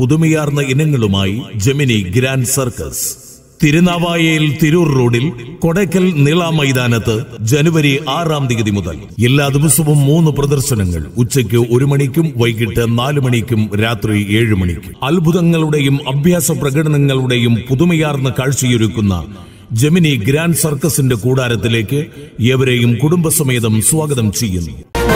പുതുമയാർന്ന ഇനങ്ങളുമായി Gemini grand circus തിരുനാവായയിൽ തിരൂർ റോഡിൽ കൊടയ്ക്കൽ നീള മൈതാനത്ത് ജനുവരി ആറാം തീയതി മുതൽ എല്ലാ ദിവസവും മൂന്ന് പ്രദർശനങ്ങൾ ഉച്ചയ്ക്ക് ഒരു മണിക്കും വൈകിട്ട് നാല് മണിക്കും രാത്രി ഏഴ് മണിക്കും അത്ഭുതങ്ങളുടെയും അഭ്യാസ പ്രകടനങ്ങളുടെയും പുതുമയാർന്ന കാഴ്ചയൊരുക്കുന്ന ജെമിനി ഗ്രാൻഡ് സർക്കസിന്റെ കൂടാരത്തിലേക്ക് ഏവരെയും കുടുംബസമേതം സ്വാഗതം ചെയ്യുന്നു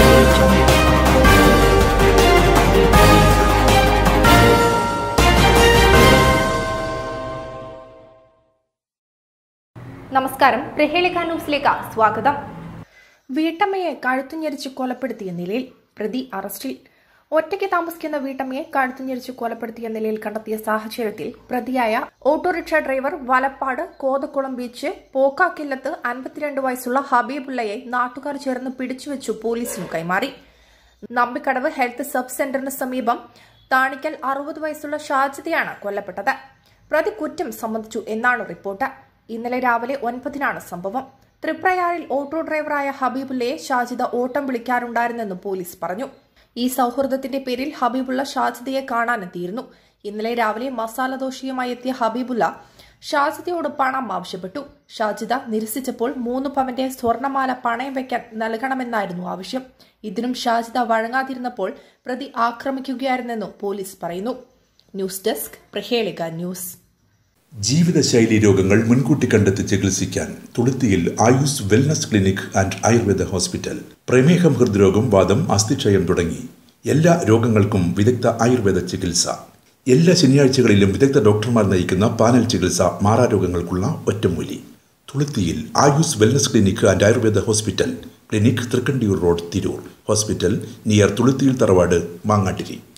നമസ്കാരം പ്രഹേളിക ന്യൂസിലേക്ക് സ്വാഗതം വീട്ടമ്മയെ കഴുത്തുഞ്ഞെരിച്ച് കൊലപ്പെടുത്തിയ നിലയിൽ പ്രതി അറസ്റ്റിൽ ഒറ്റയ്ക്ക് താമസിക്കുന്ന വീട്ടമ്മയെ കഴുത്തുഞ്ഞെരിച്ച് കൊലപ്പെടുത്തിയ നിലയിൽ കണ്ടെത്തിയ സാഹചര്യത്തിൽ പ്രതിയായ autorickshaw driver Valappad Kothakulam beach പോക്കാക്കില്ലത്ത് അൻപത്തിരണ്ട് വയസ്സുള്ള ഹബീബുള്ളയെ നാട്ടുകാർ ചേർന്ന് പിടിച്ചുവെച്ചു പോലീസിനു കൈമാറി നമ്പിക്കടവ് ഹെൽത്ത് സബ് സെന്ററിന് സമീപം താണിക്കൽ അറുപത് വയസ്സുള്ള ഷാജിദയാണ് കൊല്ലപ്പെട്ടത് പ്രതി കുറ്റം സമ്മതിച്ചു എന്നാണ് റിപ്പോർട്ട് ഇന്നലെ രാവിലെ ഒൻപതിനാണ് സംഭവം തൃപ്രയാറിൽ ഓട്ടോ ഡ്രൈവറായ ഹബീബുള്ളയെ ഷാജിദ ഓട്ടം വിളിക്കാറുണ്ടായിരുന്നെന്ന് പോലീസ് പറഞ്ഞു ഈ സൌഹൃദത്തിന്റെ പേരിൽ ഹബീബുള്ള ഷാജിദയെ കാണാനെത്തിയിരുന്നു ഇന്നലെ രാവിലെ മസാല ദോശയുമായി എത്തിയ ഹബീബുള്ള ഷാജിദയോട് പണം ആവശ്യപ്പെട്ടു ഷാജിദ നിരസിച്ചപ്പോൾ മൂന്ന് പവന്റെ സ്വർണമാല പണയം വെക്കാൻ നൽകണമെന്നായിരുന്നു ആവശ്യം ഇതിനും ഷാജിദ വഴങ്ങാതിരുന്നപ്പോൾ പ്രതി ആക്രമിക്കുകയായിരുന്നെന്നും പോലീസ് പറയുന്നു ന്യൂസ് ഡെസ്ക് പ്രഹേളിക ന്യൂസ് ജീവിതശൈലി രോഗങ്ങൾ മുൻകൂട്ടി കണ്ടെത്തി ചികിത്സിക്കാൻ തുളുത്തിയിൽ Ayus wellness clinic and Ayurveda hospital പ്രമേഹം ഹൃദ്രോഗം വാദം അസ്ഥിക്ഷയം തുടങ്ങി എല്ലാ രോഗങ്ങൾക്കും വിദഗ്ധ ആയുർവേദ ചികിത്സ എല്ലാ ശനിയാഴ്ചകളിലും വിദഗ്ധ ഡോക്ടർമാർ നയിക്കുന്ന പാനൽ ചികിത്സ മാറാരോഗങ്ങൾക്കുള്ള ഒറ്റമൂലി തുളുത്തിയിൽ Ayus wellness clinic and Ayurveda hospital clinic Thrikkandiyur road Tirur hospital near തുളുത്തിയിൽ തറവാട് മാങ്ങാട്ടിരി